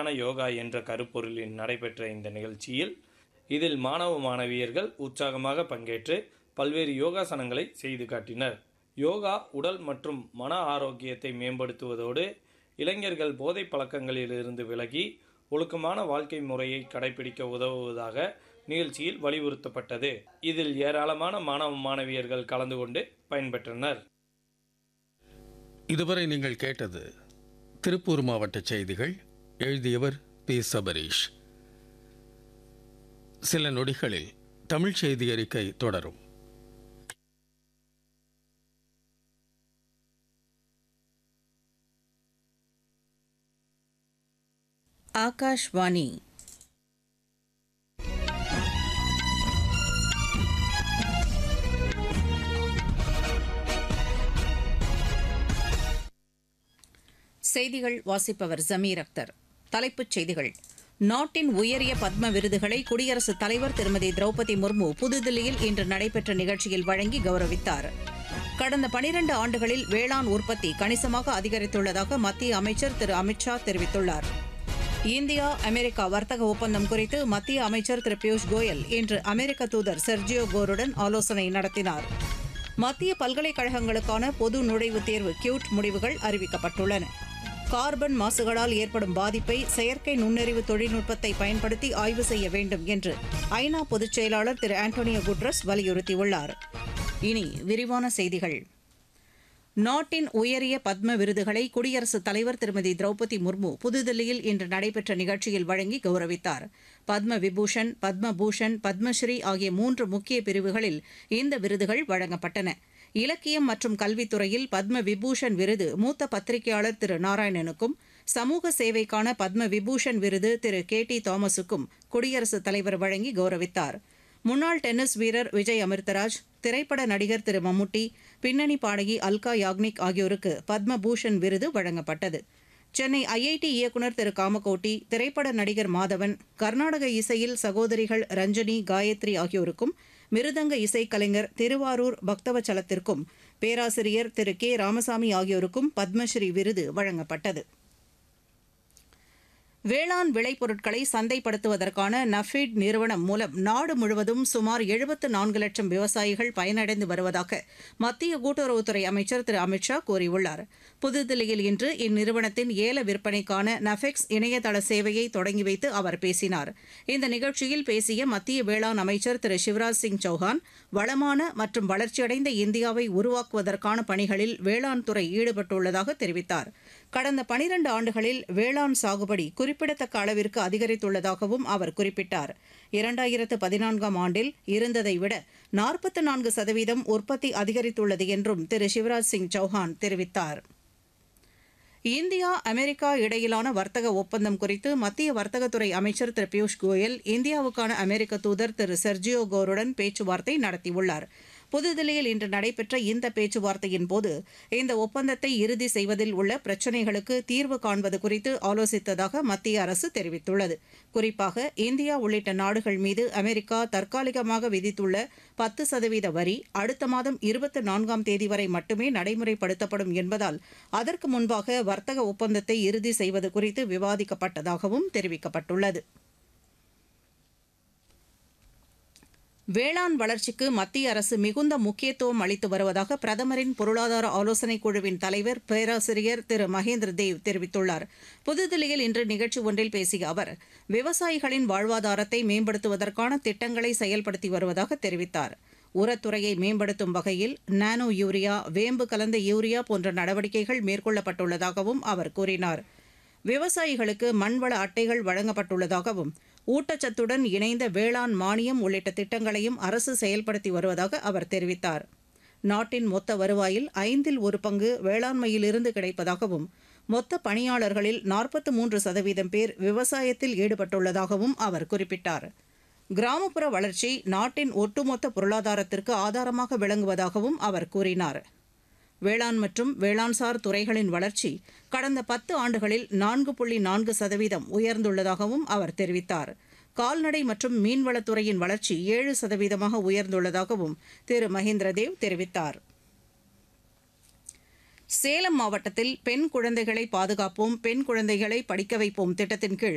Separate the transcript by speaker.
Speaker 1: யோகா என்ற கருப்பொருளில் நடைபெற்ற இந்த நிகழ்ச்சியில் இதில் மாணவ மாணவியர்கள் உற்சாகமாக பங்கேற்று பல்வேறு யோகாசனங்களை செய்து காட்டினர் யோகா உடல் மற்றும் மன ஆரோக்கியத்தை மேம்படுத்துவதோடு இளைஞர்கள் போதை பழக்கங்களிலிருந்து விலகி ஒழுக்கமான வாழ்க்கை முறையை கடைபிடிக்க உதவுவதாக நிகழ்ச்சியில் வலியுறுத்தப்பட்டது இதில் ஏராளமான மாணவ மாணவியர்கள் கலந்து கொண்டு பயன்பெற்றனர்
Speaker 2: இதுவரை நீங்கள் கேட்டது திருப்பூர் மாவட்ட செய்திகள் எழுதியவர் பி சபரீஷ் சில நொடிகளில் தமிழ் செய்தி அறிக்கை தொடரும்
Speaker 3: ஆகாஷ்வாணி செய்திகள் வாசிப்பவர் ஜமீர் அக்தர் தலைப்புச் செய்திகள் நாட்டின் உயரிய பத்ம விருதுகளை குடியரசுத் தலைவர் திருமதி திரௌபதி முர்மு புதுதில்லியில் இன்று நடைபெற்ற நிகழ்ச்சியில் வழங்கி கௌரவித்தார் கடந்த பனிரண்டு ஆண்டுகளில் வேளாண் உற்பத்தி கணிசமாக அதிகரித்துள்ளதாக மத்திய அமைச்சர் திரு அமித்ஷா தெரிவித்துள்ளார் இந்தியா அமெரிக்கா வர்த்தக ஒப்பந்தம் குறித்து மத்திய அமைச்சர் திரு பியூஷ் கோயல் இன்று அமெரிக்க தூதர் செர்ஜியோ கோருடன் ஆலோசனை நடத்தினார் மத்திய பல்கலைக்கழகங்களுக்கான பொது நுழைவுத் தேர்வு கியூட் முடிவுகள் அறிவிக்கப்பட்டுள்ளன கார்பன் மாசுகளால் ஏற்படும் பாதிப்பை செயற்கை நுண்ணறிவு தொழில்நுட்பத்தை பயன்படுத்தி ஆய்வு செய்ய வேண்டும் என்று ஐநா பொதுச் செயலாளர் திரு ஆண்டோனியோ குட்ரஸ் வலியுறுத்தியுள்ளார் இனி விரிவான செய்திகள் நாட்டின் உயரிய பத்ம விருதுகளை குடியரசுத் தலைவர் திருமதி திரௌபதி முர்மு புதுதில்லியில் இன்று நடைபெற்ற நிகழ்ச்சியில் வழங்கி கௌரவித்தார் பத்ம விபூஷன் பத்ம பூஷன் பத்மஸ்ரீ ஆகிய மூன்று முக்கிய பிரிவுகளில் இந்த விருதுகள் வழங்கப்பட்டன இலக்கியம் மற்றும் கல்வித்துறையில் பத்ம விபூஷன் விருது மூத்த பத்திரிகையாளர் திரு நாராயணனுக்கும் சமூக சேவைக்கான பத்ம விபூஷன் விருது திரு கே டி தாமஸுக்கும் குடியரசுத் தலைவர் வழங்கி கௌரவித்தார் முன்னாள் டென்னிஸ் வீரர் விஜய் அமிர்தராஜ் திரைப்பட நடிகர் திரு மம்முட்டி பின்னணி பாடகி அல்கா யாக்னிக் ஆகியோருக்கு பத்ம பூஷன் விருது வழங்கப்பட்டது சென்னை ஐஐடி இயக்குநர் திரு காமகோட்டி திரைப்பட நடிகர் மாதவன் கர்நாடக இசையில் சகோதரிகள் ரஞ்சனி காயத்ரி ஆகியோருக்கும் மிருதங்க இசைக்கலைஞர் திருவாரூர் பக்தவச்சலத்திற்கும் பேராசிரியர் திரு கே ராமசாமி ஆகியோருக்கும் பத்மஸ்ரீ விருது வழங்கப்பட்டது வேளாண் விளைபொருட்களை சந்தைப்படுத்துவதற்கான நஃபீட் நிறுவனம் மூலம் நாடு முழுவதும் சுமார் எழுபத்து நான்கு லட்சம் விவசாயிகள் பயனடைந்து வருவதாக மத்திய கூட்டுறவுத்துறை அமைச்சர் திரு அமித்ஷா கூறியுள்ளார் புதுதில்லியில் இன்று இந்நிறுவனத்தின் ஏல விற்பனைக்கான நஃபெக்ஸ் இணையதள சேவையை தொடங்கி வைத்து அவர் பேசினார் இந்த நிகழ்ச்சியில் பேசிய மத்திய வேளாண் அமைச்சர் திரு சிவராஜ் சிங் சௌஹான் வளமான மற்றும் வளர்ச்சியடைந்த இந்தியாவை உருவாக்குவதற்கான பணிகளில் வேளாண் துறை ஈடுபட்டுள்ளதாக தெரிவித்தார் கடந்த பனிரண்டு ஆண்டுகளில் வேளாண் சாகுபடி குறிப்பிடத்தக்க அளவிற்கு அதிகரித்துள்ளதாகவும் அவர் குறிப்பிட்டார் இரண்டாயிரத்து பதினான்காம் ஆண்டில் இருந்ததை விட நாற்பத்து நான்கு சதவீதம் உற்பத்தி அதிகரித்துள்ளது என்றும் திரு சிவராஜ் சிங் சௌஹான் தெரிவித்தார் இந்தியா அமெரிக்கா இடையிலான வர்த்தக ஒப்பந்தம் குறித்து மத்திய வர்த்தகத்துறை அமைச்சர் திரு பியூஷ் கோயல் இந்தியாவுக்கான அமெரிக்க தூதர் திரு செர்ஜியோ கோருடன் பேச்சுவார்த்தை நடத்தியுள்ளார் புதுதில்லியில் இன்று நடைபெற்ற இந்த பேச்சுவார்த்தையின் போது இந்த ஒப்பந்தத்தை இறுதி செய்வதில் உள்ள பிரச்சினைகளுக்கு தீர்வு காண்பது குறித்து ஆலோசித்ததாக மத்திய அரசு தெரிவித்துள்ளது குறிப்பாக இந்தியா உள்ளிட்ட நாடுகள் மீது அமெரிக்கா தற்காலிகமாக விதித்துள்ள பத்து சதவீத வரி அடுத்த மாதம் இருபத்தி நான்காம் தேதி வரை மட்டுமே நடைமுறைப்படுத்தப்படும் என்பதால் அதற்கு முன்பாக வர்த்தக ஒப்பந்தத்தை இறுதி செய்வது குறித்து விவாதிக்கப்பட்டதாகவும் தெரிவிக்கப்பட்டுள்ளது வேளாண் வளர்ச்சிக்கு மத்திய அரசு மிகுந்த முக்கியத்துவம் அளித்து வருவதாக பிரதமரின் பொருளாதார ஆலோசனைக் குழுவின் தலைவர் பேராசிரியர் திரு மகேந்திர தேவ் தெரிவித்துள்ளார் புதுதில்லியில் இன்று நிகழ்ச்சி ஒன்றில் பேசிய அவர் விவசாயிகளின் வாழ்வாதாரத்தை மேம்படுத்துவதற்கான திட்டங்களை செயல்படுத்தி வருவதாக தெரிவித்தார் உரத்துறையை மேம்படுத்தும் வகையில் நானோ யூரியா வேம்பு கலந்த யூரியா போன்ற நடவடிக்கைகள் மேற்கொள்ளப்பட்டுள்ளதாகவும் அவர் கூறினார் விவசாயிகளுக்கு மண்வள அட்டைகள் வழங்கப்பட்டுள்ளதாகவும் ஊட்டச்சத்துடன் இணைந்த வேளாண் மானியம் உள்ளிட்ட திட்டங்களையும் அரசு செயல்படுத்தி வருவதாக அவர் தெரிவித்தார் நாட்டின் மொத்த வருவாயில் ஐந்தில் ஒரு பங்கு வேளாண்மையிலிருந்து கிடைப்பதாகவும் மொத்த பணியாளர்களில் நாற்பத்து மூன்று சதவீதம் பேர் விவசாயத்தில் ஈடுபட்டுள்ளதாகவும் அவர் குறிப்பிட்டார் கிராமப்புற வளர்ச்சி நாட்டின் ஒட்டுமொத்த பொருளாதாரத்திற்கு ஆதாரமாக விளங்குவதாகவும் அவர் கூறினார் வேளாண் மற்றும் வேளாண்சார் துறைகளின் வளர்ச்சி கடந்த பத்து ஆண்டுகளில் நான்கு புள்ளி நான்கு சதவீதம் உயர்ந்துள்ளதாகவும் அவர் தெரிவித்தார் கால்நடை மற்றும் மீன்வளத்துறையின் வளர்ச்சி ஏழு சதவீதமாக உயர்ந்துள்ளதாகவும் திரு மகேந்திரதேவ் தெரிவித்தார் சேலம் மாவட்டத்தில் பெண் குழந்தைகளை பாதுகாப்போம் பெண் குழந்தைகளை படிக்க வைப்போம் திட்டத்தின் கீழ்